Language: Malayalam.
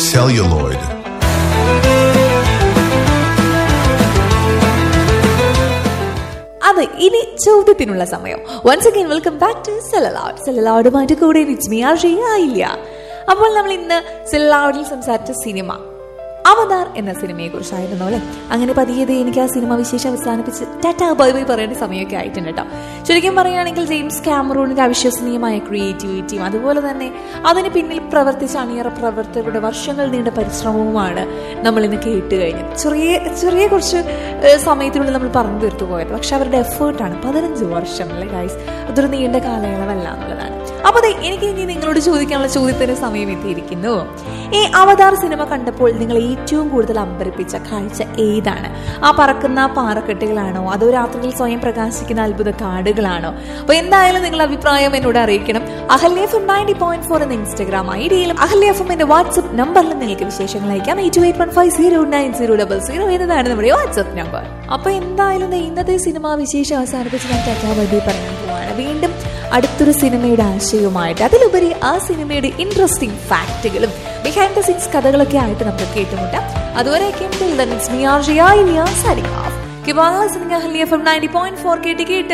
celluloid. അതെ ഇനി ചോദ്യത്തിനുള്ള സമയം once again welcome back to സെലലാഡ് സെലലാഡുമായിട്ട് കൂടെ റിച്ച് മീ ആയില്ല അപ്പോൾ നമ്മൾ ഇന്ന് സെലലാഡിൽ സംസാരിച്ച സിനിമ അവതാർ എന്ന സിനിമയെ കുറിച്ചായിരുന്നു അല്ലെ അങ്ങനെ പതിയത് എനിക്ക് ആ സിനിമ വിശേഷം അവസാനിപ്പിച്ച് ടാറ്റാ ബൈ ബൈ പറയേണ്ട സമയമൊക്കെ ആയിട്ടുണ്ട് കേട്ടോ ശരിക്കും പറയുകയാണെങ്കിൽ ജെയിംസ് ക്യാമറൂണിന്റെ അവിശ്വസനീയമായ ക്രിയേറ്റിവിറ്റിയും അതുപോലെ തന്നെ അതിന് പിന്നിൽ പ്രവർത്തിച്ച അണിയറ പ്രവർത്തകരുടെ വർഷങ്ങൾ നീണ്ട പരിശ്രമവുമാണ് നമ്മൾ ഇന്ന് കേട്ട് കഴിഞ്ഞത് ചെറിയ ചെറിയ കുറച്ച് ഏഹ്, സമയത്തിനുള്ളിൽ നമ്മൾ പറഞ്ഞു തീർത്തു പോയത് പക്ഷെ അവരുടെ എഫേർട്ടാണ് പതിനഞ്ച് വർഷം അല്ലേ ഗൈസ് അതൊരു നീണ്ട കാലയളവല്ല എന്നുള്ളതാണ് അപ്പൊ ദേ, എനിക്ക് ഇനി നിങ്ങളോട് ചോദിക്കാനുള്ള ചോദ്യത്തിന് സമയം എത്തിയിരിക്കുന്നു ഈ അവതാർ സിനിമ കണ്ടപ്പോൾ നിങ്ങൾ ഏറ്റവും കൂടുതൽ അമ്പരിപ്പിച്ച കാഴ്ച ഏതാണ് ആ പറക്കുന്ന പാറക്കെട്ടുകളാണോ അതോ രാത്രിയിൽ സ്വയം പ്രകാശിക്കുന്ന അത്ഭുത കാടുകളാണോ അപ്പൊ എന്തായാലും നിങ്ങളുടെ അഭിപ്രായം എന്നോട് അറിയിക്കണം Ahalya F M ninety point four എന്ന ഇൻസ്റ്റാഗ്രാം ഐ ഡിയിലും അഹല്യ എഫ് എമ്മിന്റെ വാട്സ്ആപ്പ് നമ്പറിലും നിങ്ങൾക്ക് വിശേഷങ്ങൾ അയക്കാം eight eight one five zero nine zero double zero എന്നതാണ് നമ്മുടെ വാട്സ്ആപ്പ് നമ്പർ അപ്പൊ എന്തായാലും ദേ ഇന്നത്തെ സിനിമ വിശേഷം അവസാനിപ്പിച്ച് ഞാൻ ടാറ്റാ ബൈ പറയാൻ പോവാണ് വീണ്ടും അടുത്തൊരു സിനിമയുടെ ആശയവുമായിട്ട് അതിലുപരി ആ സിനിമയുടെ ഇൻട്രസ്റ്റിംഗ് ഫാക്റ്റുകളും ബിഹൈൻഡ് ദ സീൻസ് കഥകളൊക്കെ ആയിട്ട് നമുക്ക് കേട്ടുമുട്ടാം അതുവരെയൊക്കെയും സൈനിങ് ഓഫ് കിബാ listening Ahalya F M ninety point four കേട്ട് കേട്ട്